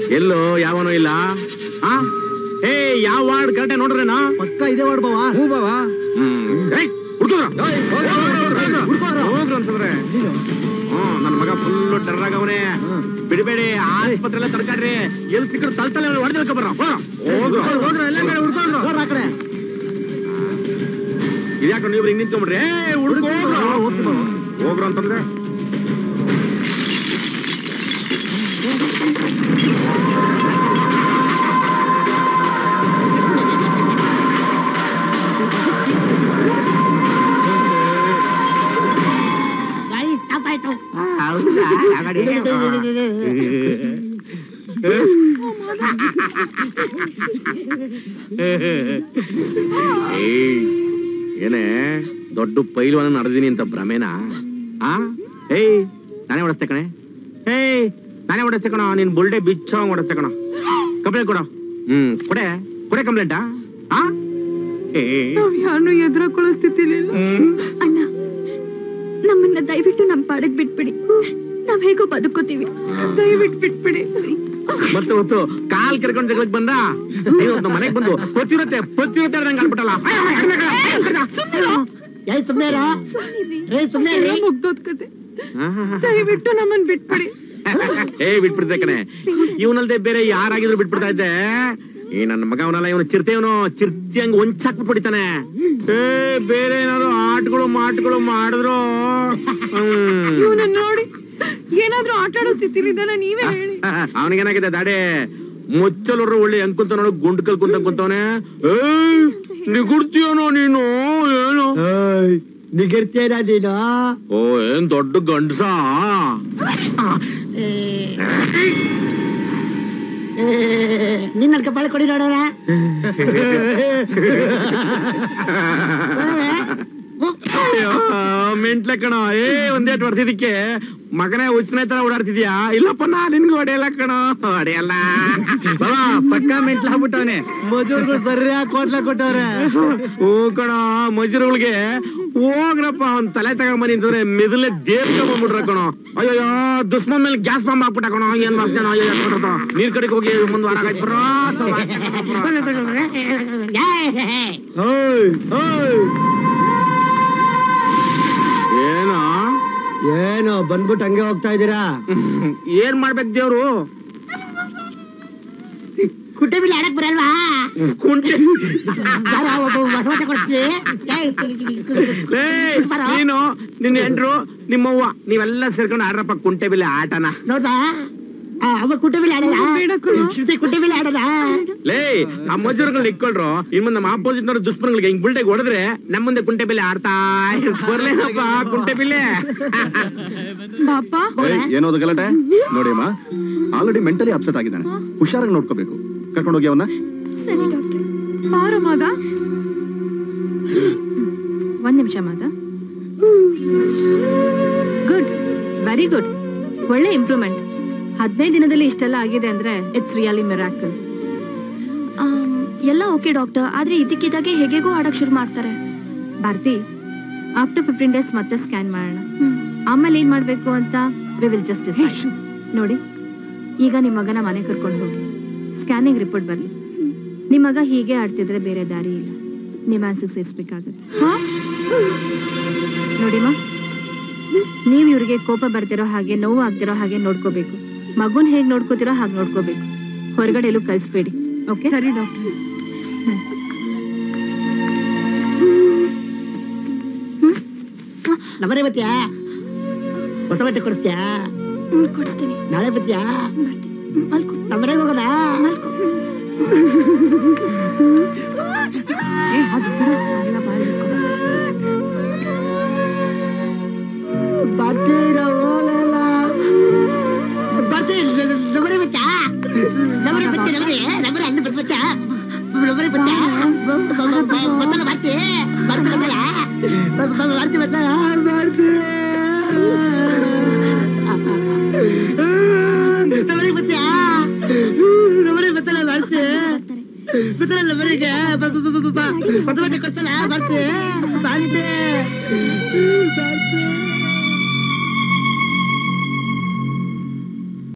ಎಲ್ಲೋ ಯಾವನೋ ಇಲ್ಲ ಆ ಏ ಯಾವ ವಾರ್ಡ್ ಕರೆಕ್ಟ್ ನೋಡ್ರೇನಾ ಪಕ್ಕ ಇದೆ ಮಾಡ್ಬವ ಹೂ ಬಾವಾ ಹ್ಮ್ ಏಯ್, ಹುಡ್ಕೋದ್ರ ಹೋಗ್ರು ಅಂತಂದ್ರೆ ಹ್ಮ್ ನನ್ ಮಗ ಫುಲ್ ಟರ್ರ್ ಆಗವನೆ ಬಿಡಬೇಡಿ ಆಸ್ಪತ್ರೆ ಎಲ್ಲ ತಡ್ಕಾಡ್ರಿ ಎಲ್ಲಿ ಸಿಕ್ಕರು ತಲ್ ತಲೆ ಹೊಡೆದ ಬರ್ರ ಹೋಗ್ರು ಹೋಗ್ರ ಎಲ್ಲ ಕಡೆ ಹುಡ್ಕೊಂಡ್ರು ನೋಡ್ರ ಆ ಕಡೆ ಇದ್ಯಾಕ ನೀವು ಹಿಂಗ್ ನಿಂತ್ಕೊಂಡ್ಬಿಡ್ರಿ ಏ ಹುಡ್ಕೋ ಹೋಗ್ರು ಅಂತಂದ್ರೆ ಗಾಡಿ ಸ್ಟಾಪ್ ಆಯ್ತು ಏಯ್, ಏನೇ ದೊಡ್ಡ ಪೈಲ್ವಾನ ನಡೆದೀನಿ ಅಂತ ಭ್ರಮೇನಾ ಆ ಏಯ್ ನಾನೇ ಓಡಿಸ್ತೆ ಕಣೆ ಏಯ್ ನಾನೇ ಓಡಿಸ್ತೆ ಕಣ ನೀನ್ ಬುಲ್ಡೆ ಬಿಚ್ಚೋಂಗ್ ಓಡಿಸ್ತೆ ಕಣ ಕಂಪ್ಲೇಂಟ್ ಕೊಡು ಹ್ಮ್ ಕೊಡೆ ಕೊಡೆ ಕಂಪ್ಲೇಂಟಾ ಆ ಏಯ್ ನಾವ್ ಯಾರನ್ನೂ ಎದುರಾಕೊಳ್ಳೋ ಸ್ಥಿತಿಲಿಲ್ಲ ಹ್ಮ್ ಅಣ್ಣ ನಮ್ಮನ್ನ ದಯವಿಟ್ಟು ನಮ್ ಪಾಡಕ್ ಬಿಟ್ಬಿಡಿ ನಾವ್ ಹೇಗೋ ಬದುಕೋತೀವಿ ದಯವಿಟ್ಟು ಬಿಟ್ಬಿಡಿ ಮತ್ತೆ ಹೊತ್ತು ಕಾಲ್ ಕೆರ್ಕೊಂಡ್ ಜಗಳಕ್ ಬಂದ ಇವತ್ತು ಮನೆಗ್ ಬಂದು ಹೊತ್ತಿರುತ್ತೆ ಹೊತ್ತಿರುತ್ತೆ ನಂಗೆ ಅನ್ಬಿಟ್ಟಲ್ಲ ಏಯ್ ಸುಮ್ನೆ ಇರು. ಸುಮ್ಮನಿರ್ರಿ ರೇ ಸುಮ್ನೆ ಇರ್ರಿ. ಮುಗ್ದೋದ್ ಕತೆ ದಯವಿಟ್ಟು ನಮ್ಮನ್ ಬಿಟ್ಬಿಡಿ ಏ ಬಿಟ್ಬಿಡ್ತೆ ಕಣೆ ಇವನಲ್ದೆ ಬೇರೆ ಯಾರಾಗಿದ್ರು ಬಿಟ್ಬಿಡ್ತಾ ಇದ್ದೆ ಈ ನನ್ನ ಮಗ ಅವನಲ್ಲ ಇವನು ಚಿರತೆ ಇವನು ಚಿರ್ತಿ ಹಂಗ ಒಂಚಾಕ್ ಬಿಟ್ಬಿಡ್ತಾನೆ ಏ ಬೇರೆ ಏನಾದ್ರು ಆಟಗಳು ಮಾಟಗಳು ಮಾಡಿದ್ರು ಹ್ಮ್ ಇವನ ನೋಡಿ ಏನಾದ್ರೂ ಆಟ ಆಡೋ ಸ್ಥಿತಿಲಿದ್ದಾನ ನೀವೇ ಹೇಳಿ ಅವನಿಗೇನಾಗಿದೆ ದಾಡೆ ಮುಚ್ಚಲರು ಒಳ್ಳೆ ಹೆಂಗ್ ಕುಂತ ನೋಡು ಗುಂಡ್ ಕಲ್ ಕುಂತ ಕುಂತವನೆ ಏಯ್ ನಿಗುಡ್ತೀಯನೋ ನೀನು ಏನು ನಿಗಿರ್ತೇನ ನೀನು ಓ ಏನ್ ದೊಡ್ಡ ಗಂಡ್ಸ ನಿನ್ನಲ್ಲಿ ಕಪಾಳ ಕೊಡಿ ನೋಡೋಣ ಮೆಂಟ್ಲೆ ಕಣ ಏ ಒಂದೇಟ್ ಹೊಡ್ತಿದ್ದಕ್ಕೆ ಮಗನೇ ಹುಚ್ಚನ ತರ ಓಡಾಡ್ತಿದ್ಯಾ ಇಲ್ಲಪ್ಪ ನಾ ನಿನ್ಗೂ ಹೊಡೆಯಲ್ಲ ಕಣ ಹೊಡೆಯಲ್ಲ ಬಾವಾ ಪಕ್ಕ ಮೆಂಟ್ಲ ಆಗ್ಬಿಟ್ಟವನೆ ಮದುವೆಗಳು ಸರಿಯಾಗಿ ಕೋಟ್ಲ ಕೊಟ್ಟವ್ರೆ ಹೂ ಕಣ ಮಜುರುಗಳಿಗೆ ಹೋಗ್ರಪ್ಪ ಅವ್ನ್ ತಲೆ ತಗೊಂಬನಿ ಅಂತಂದ್ರೆ ಮೆದಲೇ ದೇವ್ ತಗೊಂಡ್ಬಿಟ್ರ ಕಣ ಅಯ್ಯೋ ದುಶ್ಮನ್ ಮೇಲೆ ಗ್ಯಾಸ್ ಬಾಂಬ್ ಹಾಕ್ಬಿಟ್ಟ ಕಣ ಏನ್ ಮಾಡ್ತಾನ ಅಯ್ಯೋ ಯಾಕ್ ನೀರ್ ಕಡೆಗೆ ಹೋಗಿ ಮುಂದ್ ವಾರ ಆಯ್ತು ಬ್ರೋ ಓಯ್ ಓಯ್ ಏನೋ ಏನು ಬಂದ್ಬಿಟ್ಟು ಹಂಗೆ ಹೋಗ್ತಾ ಇದೀರಾ ಏನ್ ಮಾಡ್ಬೇಕು ದೇವ್ರು ಕುಟ್ಟೆ ಬಿಲ್ ಆಡಕ್ ಬರಲ್ವಾ ಕುಂಟೆ ಯಾರ ಒಬ್ಬ ಹೊಸ ಕೊಡ್ತೀವಿ ಏಯ್, ಲೇ, ನೀನು ನಿನ್ನ ಹೆಂಡ್ರು ನಿಮ್ಮವ್ವ ನೀವೆಲ್ಲ ಸೇರ್ಕೊಂಡು ಆಡ್ರಪ್ಪ ಕುಂಟೆ ಬಿಲ್ಲೆ ಆಟನ ನೋಡ್ದಾ ಆ, ಅವ ಕುಟ್ಟೆ ಬಿಲ್ ಆಡಲ್ಲ ಬೇಡ ಕಣೋ. ಶ್ರುತಿ ಕುಟ್ಟೆ ಬಿಲ್ ಆಡಲ್ಲ ಲೇ ಆ ಮಜೂರ್ಗಳು ಇಟ್ಕೊಳ್ರು ಇನ್ ಮುಂದೆ ನಮ್ಮ ಆಪೋಸಿಟ್ ನವರು ದುಷ್ಮನ್ಗಳಿಗೆ ಹಿಂಗ್ ಬುಲ್ಟೆಗೆ ಹೊಡೆದ್ರೆ ನಮ್ಮ ಮುಂದೆ ಕುಂಟೆ ಬಿಲ್ಲೆ ಆಡ್ತಾ ಇರ್- ಬರ್ಲೇನಪ್ಪ ಕುಂಟೆ ಬಿಲ್ಲೆ ಬಾಪ ಏನೋದು ಗಲಾಟೆ ನೋಡಿ ಅಮ್ಮ ಆಲ್ರೆಡಿ ಮೆಂಟಲಿ ಅಪ್ಸೆಟ್ ಆಗಿದ್ದಾನೆ ಹುಷಾರಾಗಿ ನೋಡ್ಕೋಬೇಕು ಕರ್ಕೊಂಡು ಹೋಗಿ ಅವನ್ನ ಸರಿ ಡಾಕ್ಟ್ರೆ ಪಾರ ಮಾದ ಒಂದ್ ನಿಮಿಷ ಮಾತ ಗುಡ್ ವೆರಿ ಗುಡ್ ಒಳ್ಳೆ ಇಂಪ್ರೂವ್ಮೆಂಟ್ ಹದಿನೈದು ದಿನದಲ್ಲಿ ಇಷ್ಟೆಲ್ಲ ಆಗಿದೆ ಅಂದ್ರೆ ಇಟ್ಸ್ ರಿಯಲಿ ಮಿರಾಕಲ್ ಆಮ್, ಎಲ್ಲ ಓಕೆ ಡಾಕ್ಟರ್ ಆದ್ರೆ ಇದಕ್ಕಿದ್ದಾಗೆ ಹೇಗೆಗೋ ಆಡಕ್ ಶುರು ಮಾಡ್ತಾರೆ ಭಾರತಿ ಆಫ್ಟರ್ ಫಿಫ್ಟೀನ್ ಡೇಸ್ ಮತ್ತೆ ಸ್ಕ್ಯಾನ್ ಮಾಡೋಣ ಹ್ಮ್. ಆಮೇಲೆ ಏನ್ ಮಾಡ್ಬೇಕು ಅಂತ ವಿ ವಿಲ್ ಜಸ್ಟ್ ಡಿಸೈಡ್ ನೋಡಿ ಈಗ ನಿಮ್ಮ ಮಗನ ಮನೆ ಕರ್ಕೊಂಡು ಹೋಗಿ ಸ್ಕ್ಯಾನಿಂಗ್ ರಿಪೋರ್ಟ್ ಬರಲಿ ನಿಮ್ಮ ಮಗ ಹೀಗೆ ಆಡ್ತಿದ್ರೆ ಬೇರೆ ದಾರಿ ಇಲ್ಲ ನಿಮ್ಮ ಆನ್ಸಿಗೆ ಸೇರಿಸ್ಬೇಕಾಗುತ್ತೆ ಹಾ? ನೋಡಿಮ್ಮ ನೀವು ಇವ್ರಿಗೆ ಕೋಪ ಬರ್ದಿರೋ ಹಾಗೆ ನೋವು ಆಗ್ದಿರೋ ಹಾಗೆ ನೋಡ್ಕೋಬೇಕು ಮಗುನ್ ಹೇಗ್ ನೋಡ್ಕೋತಿರೋ ಹಾಗೆ ನೋಡ್ಕೋಬೇಕು ಹೊರಗಡೆ ಎಲ್ಲೂ ಕಳಿಸ್ಬೇಡಿ ಓಕೆ ಸರಿ ಡಾಕ್ಟರ್ ನಮ್ಮನೆ ಬತ್ತೀಯಾ ಹೊಸ ಬಟ್ಟೆ ಕೊಡ್ತೀಯಾ ಹ್ಮ್, ಕೊಡಿಸ್ತೀನಿ ನಾಳೆ ಬತ್ತೀಯಾ ಬರ್ತೀನಿ ಹ್ಮ್, ಮಲ್ಕೊ ನಮ್ಮನೆಗೆ ಹೋಗೋಣ ಮಲ್ಕೊ ಏ, ಅದು ಬಿಡು, ಅದೆಲ್ಲ ಬಾಯಲ್ಲಿ ಇಟ್ಕೊ. ಬರ್ತೀರ ಹೋಗಲ್ಲ ಬರ್ತೀವಿ ನಮ್ಮನೆ ಬತ್ತಾ ನಮ್ಮನೆ ಬತ್ತಿ ನಮಗೆ ನಮ್ಮನೆ ಅಲ್ಲಿ ಬತ್ ಬತ್ತಾ ನಮ್ಮನೆ ಬತ್ತಾ ಬತ್ತಲ್ಲ ಬರ್ತಿ ಬರ್ತಿ ಬತ್ತಲ್ಲ ಬರ್ತಿ ಬತ್ತಲ್ಲ ಬರ್ತಿ ನಮ್ಮನೆ ಬತ್ತಾ ನಮ್ಮನೆ ಬತ್ತಲ್ಲ ಬರ್ತಿ ಬತ್ತಲ್ಲ ನಮ್ಮನೆಗೆ ಹೊಸ ಬಟ್ಟೆ ಕೊಡ್ತಲ್ಲ ಬರ್ತಿ ಬರ್ತಿ ಬರ್ತಿ